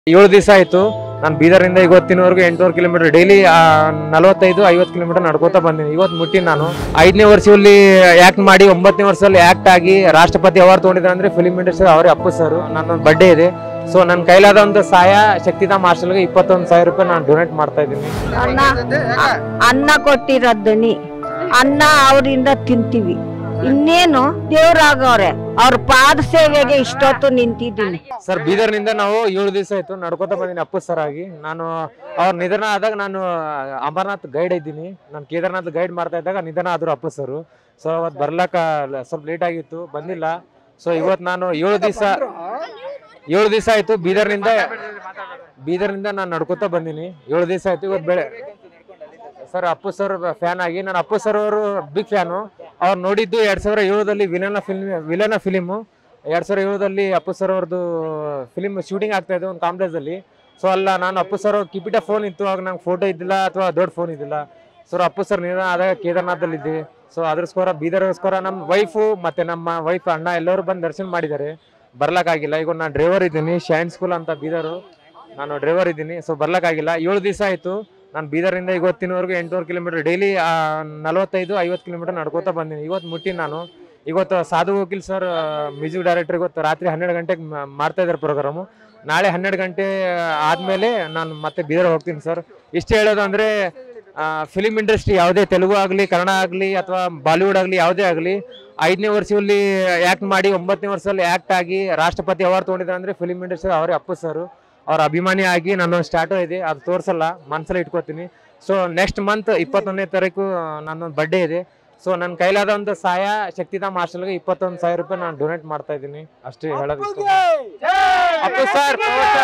ಏಳು ದಿವಸ ಆಯ್ತು ನಾನು ಬೀದರಿಂದ ಇವತ್ತಿನವರೆಗೂ ಎಂಟುನೂರು ಕಿಲೋಮೀಟರ್ ಡೈಲಿ ನಲವತ್ತೈದು ಐವತ್ತು ಕಿಲೋಮೀಟರ್ ನಡ್ಕೋತಾ ಬಂದೀನಿ ಇವತ್ತು ಮುಟ್ಟಿನ ನಾನು ಐದನೇ ವರ್ಷದಲ್ಲಿ ಆಕ್ಟ್ ಮಾಡಿ ಒಂಬತ್ತನೇ ವರ್ಷದಲ್ಲಿ ಆಕ್ಟ್ ಆಗಿ ರಾಷ್ಟ್ರಪತಿ ಅವಾರ್ಡ್ ತೊಗೊಂಡಿದ್ದಾರೆ ಅಂದ್ರೆ ಫಿಲಿಂ ಇಂಡಸ್ಟ್ರಿ ಅವರೇ ಅಪ್ಪು ಸರ್ ನನ್ನ ಬರ್ಡೇ ಇದೆ ಸೊ ನನ್ನ ಕೈಲಾದ ಒಂದು ಸಹಾಯ ಶಕ್ತಿಧಾಮ್ ಹಾಸ್ಟೆಲ್ಗೆ ಇಪ್ಪತ್ತೊಂದು ಸಾವಿರ ರೂಪಾಯಿ ನಾನು ಡೊನೇಟ್ ಮಾಡ್ತಾ ಇದ್ದೀನಿ ಅನ್ನ ಅ- ಅನ್ನ ಕೊಟ್ಟಿರೋ ದಣಿ ಅನ್ನ ಅವರಿಂದ ತಿಂತೀವಿ ಇನ್ನೇನು ದೇವ್ರಾಗವ್ರೆ ಅವ್ರ ಪಾದ ಸೇವೆಗೆ ಇಷ್ಟೊತ್ತು ನಿಂತಿದ್ದೀನಿ ಸರ್ ಬೀದರ್ನಿಂದ ನಾವು ಏಳು ದಿವಸ ಆಯ್ತು ನಡ್ಕೋತಾ ಬಂದೀನಿ ಅಪ್ಪು ಸರ್ ಆಗಿ ನಾನು ಅವ್ರ ನಿಧನ ಆದಾಗ ನಾನು ಅಮರ್ನಾಥ್ ಗೈಡ್ ಇದ್ದೀನಿ ನಾನು ಕೇದಾರ್ನಾಥ್ ಗೈಡ್ ಮಾಡ್ತಾ ಇದ್ದಾಗ ನಿಧನ ಆದ್ರು ಅಪ್ಪು ಸರ್ ಸೊ ಅವತ್ತು ಬರ್ಲಕ್ಕ ಲ- ಸ್ವಲ್ಪ ಲೇಟ್ ಆಗಿತ್ತು ಬಂದಿಲ್ಲ ಸೊ ಇವತ್ತು ನಾನು ಏಳು ದಿವಸ ಏಳು ದಿವಸ ಆಯ್ತು ಬೀದರ್ನಿಂದ ಬೀದರ್ನಿಂದ ನಾನು ನಡ್ಕೋತಾ ಬಂದೀನಿ ಏಳು ದಿವಸ ಆಯ್ತು ಇವತ್ತು ಬೆಳೆ ಸರ್ ಅಪ್ಪು ಸರ್ ಫ್ಯಾನ್ ಆಗಿ ನಾನು ಅಪ್ಪು ಸರ್ ಅವರು ಬಿಗ್ ಫ್ಯಾನು ಅವ್ರು ನೋಡಿದ್ದು ಎರಡ್ ಸಾವಿರ ಏಳರಲ್ಲಿ ವಿಲನ ಫಿಲ್ಮ್ ವಿಲನ ಫಿಲಿಮು ಎರಡ್ ಸಾವಿರ ಏಳರಲ್ಲಿ ಅಪ್ಪು ಸರ್ ಅವ್ರದ್ದು ಫಿಲಿಮ್ ಶೂಟಿಂಗ್ ಆಗ್ತಾ ಇದೆ ಒಂದು ಕಾಂಪ್ಲೆಕ್ಸಲ್ಲಿ ಸೊ ಅಲ್ಲ ನಾನು ಅಪ್ಪು ಸರ್ ಅವ್ರ ಕಿಪಿಟ ಫೋನ್ ಇತ್ತು ಆಗ ನಂಗೆ ಫೋಟೋ ಇದ್ದಿಲ್ಲ ಅಥವಾ ದೊಡ್ಡ ಫೋನ್ ಇದ್ದಿಲ್ಲ ಸರ್ ಅಪ್ಪು ಸರ್ ನಿಧಾನ ಆದಾಗ ಕೇದಾರ್ನಾಥಲ್ಲಿ ಇದ್ದೆ ಸೊ ಅದ್ರಸ್ಕೋರ ಬೀದರ್ಗೋಸ್ಕರ ನಮ್ಮ ವೈಫು ಮತ್ತೆ ನಮ್ಮ ವೈಫ್ ಅಣ್ಣ ಎಲ್ಲರೂ ಬಂದು ದರ್ಶನ ಮಾಡಿದ್ದಾರೆ ಬರ್ಲಕ್ಕಾಗಿಲ್ಲ ಈಗ ನಾನು ಡ್ರೈವರ್ ಇದ್ದೀನಿ ಶೈನ್ ಸ್ಕೂಲ್ ಅಂತ ಬೀದರು ನಾನು ಡ್ರೈವರ್ ಇದ್ದೀನಿ ಸೊ ಬರ್ಲಕ್ಕಾಗಿಲ್ಲ ಏಳು ದಿವಸ ಆಯಿತು ನಾನು ಬೀದರಿಂದ ಇವತ್ತಿನವರೆಗೂ ಎಂಟುನೂರು ಕಿಲೋಮೀಟರ್ ಡೈಲಿ ನಲವತ್ತೈದು ಐವತ್ತು ಕಿಲೋಮೀಟರ್ ನಡ್ಕೋತಾ ಬಂದೀನಿ ಇವತ್ತು ಮುಟ್ಟಿನ ನಾನು ಇವತ್ತು ಸಾಧು ವಕೀಲ್ ಸರ್ ಮ್ಯೂಸಿಕ್ ಡೈರೆಕ್ಟರ್ ಇವತ್ತು ರಾತ್ರಿ ಹನ್ನೆರಡು ಗಂಟೆಗೆ ಮ- ಮಾಡ್ತಾ ಇದ್ದಾರೆ ಪ್ರೋಗ್ರಾಮು ನಾಳೆ ಹನ್ನೆರಡು ಗಂಟೆ ಆದಮೇಲೆ ನಾನು ಮತ್ತೆ ಬೀದರ್ ಹೋಗ್ತೀನಿ ಸರ್ ಇಷ್ಟು ಹೇಳೋದು ಅಂದರೆ ಫಿಲಿಮ್ ಇಂಡಸ್ಟ್ರಿ ಯಾವುದೇ ತೆಲುಗು ಆಗಲಿ ಕನ್ನಡ ಆಗಲಿ ಅಥವಾ ಬಾಲಿವುಡ್ ಆಗಲಿ ಯಾವುದೇ ಆಗಲಿ ಐದನೇ ವರ್ಷದಲ್ಲಿ ಆ್ಯಕ್ಟ್ ಮಾಡಿ ಒಂಬತ್ತನೇ ವರ್ಷದಲ್ಲಿ ಆ್ಯಕ್ಟ್ ಆಗಿ ರಾಷ್ಟ್ರಪತಿ ಅವಾರ್ಡ್ ತೊಗೊಂಡಿದ್ದಾರೆ ಅಂದರೆ ಫಿಲಿಮ್ ಇಂಡಸ್ಟ್ರಿ ಅವರೇ ಅಪ್ಪು ಸರ್ ಅವ್ರ ಅಭಿಮಾನಿ ಆಗಿ ನನ್ನ ಸ್ಟಾರ್ಟು ಇದೆ ಅದು ತೋರಿಸಲ್ಲ ಮನಸ್ಸಲ್ಲಿ ಇಟ್ಕೋತೀನಿ ಸೊ ನೆಕ್ಸ್ಟ್ ಮಂತ್ ಇಪ್ಪತ್ತೊಂದನೇ ತಾರೀಕು ನನ್ನೊಂದು ಬರ್ಡೇ ಇದೆ ಸೊ ನನ್ನ ಕೈಲಾದ ಒಂದು ಸಹಾಯ ಶಕ್ತಿಧಾಮ್ ಹಾಸ್ಟೆಲ್ಗೆ ಇಪ್ಪತ್ತೊಂದು ಸಾವಿರ ರೂಪಾಯಿ ನಾನು ಡೊನೇಟ್ ಮಾಡ್ತಾ ಇದ್ದೀನಿ ಅಷ್ಟೇ ಹೇಳೋದು ಇಷ್ಟ. ಅಪ್ಪು ಸರ್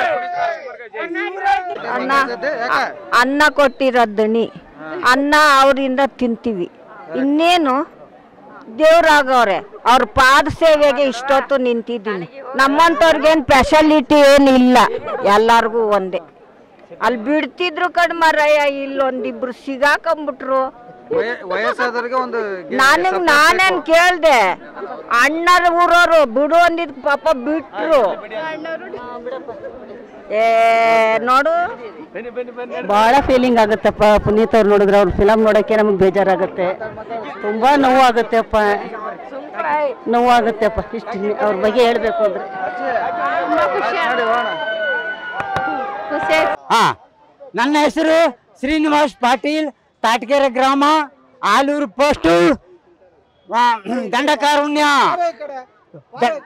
ಅನ್ನ ಅ- ಅನ್ನ ಕೊಟ್ಟಿರೋ ದಣಿ ಅನ್ನ ಅವರಿಂದ ತಿಂತೀವಿ ಇನ್ನೇನು ದೇವ್ರಾಗವ್ರೆ ಅವ್ರ ಪಾದ ಸೇವೆಗೆ ಇಷ್ಟೊತ್ತು ನಿಂತಿದ್ದೀನಿ ನಮ್ಮಂಥವ್ರಿಗೇನು ಸ್ಪೆಷಾಲಿಟಿ ಏನಿಲ್ಲ ಎಲ್ಲಾರ್ಗೂ ಒಂದೇ ಅಲ್ಲಿ ಬಿಡ್ತಿದ್ರು ಕಣ್ಮರಯ್ಯ ಇಲ್ಲೊಂದಿಬ್ರು ಸಿಗಾಕೊಂಬಿಟ್ರು ವಯ- ವಯಸ್ಸಾದವ್ರಿಗೆ ಒಂದು ಗಿ- ನನಗ್ ನಾನೇನ್ ಕೇಳ್ದೆ ಅಣ್ಣರ ಊರವರು ಬಿಡು ಅಂದಿದ್ ಪಾಪ ಬಿಟ್ರು ಏ ನೋಡು ಬಹಳ ಫೀಲಿಂಗ್ ಆಗುತ್ತಪ್ಪ ಪುನೀತ್ ಅವ್ರು ನೋಡಿದ್ರೆ ಅವ್ರ ಫಿಲಮ್ ನೋಡೋಕ್ಕೆ ನಮಗೆ ಬೇಜಾರಾಗುತ್ತೆ ತುಂಬಾ ನೋವಾಗುತ್ತೆಪ್ಪ ನೋವಾಗುತ್ತೆಪ್ಪ ಇಷ್ಟು ಅವ್ರ ಬಗ್ಗೆ ಹೇಳ್ಬೇಕು ಅಂದ್ರೆ ಹಾ ನನ್ನ ಹೆಸರು ಶ್ರೀನಿವಾಸ್ ಪಾಟೀಲ್ ತಾಟಗೆರೆ ಗ್ರಾಮ ಆಲೂರು ಪೋಸ್ಟು ಆ, ದಂಡಕಾರುಣ್ಯ ದ-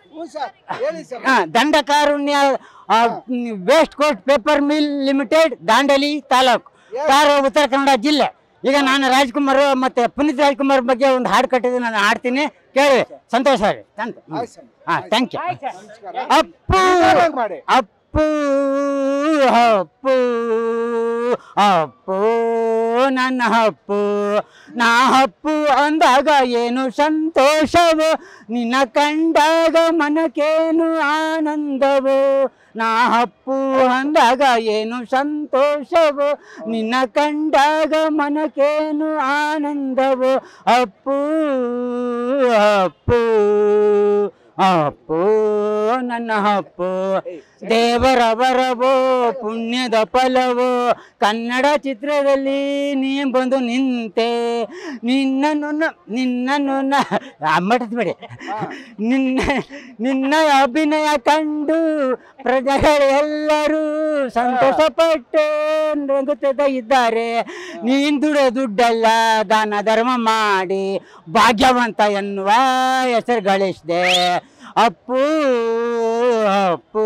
ಹಾ, Dandakaranya west coast paper mill limited Dandeli ತಾಲೂಕು ತಾರ ಉತ್ತರ ಕನ್ನಡ ಜಿಲ್ಲೆ ಈಗ ನಾನು ರಾಜ್ಕುಮಾರ್ ಮತ್ತೆ ಪುನೀತ್ ರಾಜ್ಕುಮಾರ್ ಬಗ್ಗೆ ಒಂದು ಹಾಡು ಕಟ್ಟಿದ್ದು ನಾನು ಹಾಡ್ತೀನಿ ಕೇಳಿ ಸಂತೋಷ ರೀ ಹಾ ಥ್ಯಾಂಕ್ ಯು ಅಪ್ಪು ಅಪ್ಪು ಅಪ್ಪು ಅಪ್ಪು ನನ್ನ ಹಪ್ಪು ನಾ ಹಪ್ಪು ಅಂದಾಗ ಏನು ಸಂತೋಷವು ನಿನ್ನ ಕಂಡಾಗ ಮನಕೇನು ಆನಂದವು ನಾ ಹಪ್ಪು ಅಂದಾಗ ಏನು ಸಂತೋಷವು ನಿನ್ನ ಕಂಡಾಗ ಮನಕೇನು ಆನಂದವು ಅಪ್ಪು ಅಪ್ಪು ಅಪ್ಪು ನನ್ನ ಹಪ್ಪು ದೇವರ ವರವೋ ಪುಣ್ಯದ ಫಲವೋ ಕನ್ನಡ ಚಿತ್ರದಲ್ಲಿ ನೀ ಬಂದು ನಿಂತೆ ನಿನ್ನನ್ನು ನ- ನಿನ್ನನ್ನು ನ- ಆ, ಮರೆತ್ಬಿಡಿ ನಿನ್ನ ನಿನ್ನ ಅಭಿನಯ ಕಂಡು ಪ್ರಜೆಗಳೆಲ್ಲರೂ ಸಂತೋಷಪಟ್ಟು ನಗುತ್ತಾ ಇದ್ದಾರೆ ನೀನ್ ದುಡೋ ದುಡ್ಡಲ್ಲ ದಾನ ಧರ್ಮ ಮಾಡಿ ಭಾಗ್ಯವಂತ ಎನ್ನುವ ಹೆಸರು ಗಳಿಸಿದೆ ಅಪ್ಪು ಅಪ್ಪು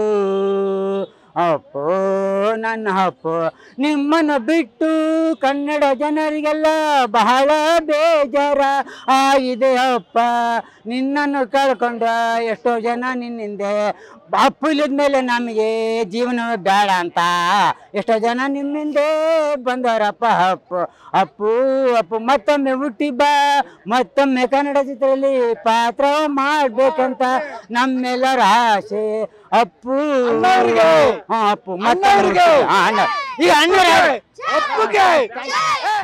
ಅಪ್ಪು ನನ್ನ ಅಪ್ಪು ನಿಮ್ಮನ್ನು ಬಿಟ್ಟು ಕನ್ನಡ ಜನರಿಗೆಲ್ಲ ಬಹಳ ಬೇಜಾರ ಆಗಿದೆ ಅಪ್ಪ ನಿನ್ನನ್ನು ಕಳ್ಕೊಂಡ ಎಷ್ಟೋ ಜನ ನಿನ್ನಿಂದೆ ಅಪ್ಪು ಇಲ್ಲದ್ಮೇಲೆ ನಮಗೆ ಜೀವನವೇ ಬೇಡ ಅಂತ ಎಷ್ಟೋ ಜನ ನಿಮ್ಮಿಂದೆ ಬಂದವರಪ್ಪ ಅಪ್ಪು ಅಪ್ಪು ಅಪ್ಪು ಮತ್ತೊಮ್ಮೆ ಹುಟ್ಟಿ ಬಾ ಮತ್ತೊಮ್ಮೆ ಕನ್ನಡ ಚಿತ್ರದಲ್ಲಿ ಪಾತ್ರ ಮಾಡ್ಬೇಕಂತ ನಮ್ಮೆಲ್ಲರ ಆಸೆ ಅಪ್ಪು ಹಾ, ಅಪ್ಪು ಮತ್ತೊಮ್ಮೆ ಹುಟ್ಟಿ- ಹಾ, ಅಣ್ಣ ಈಗ ಅಣ್ಣ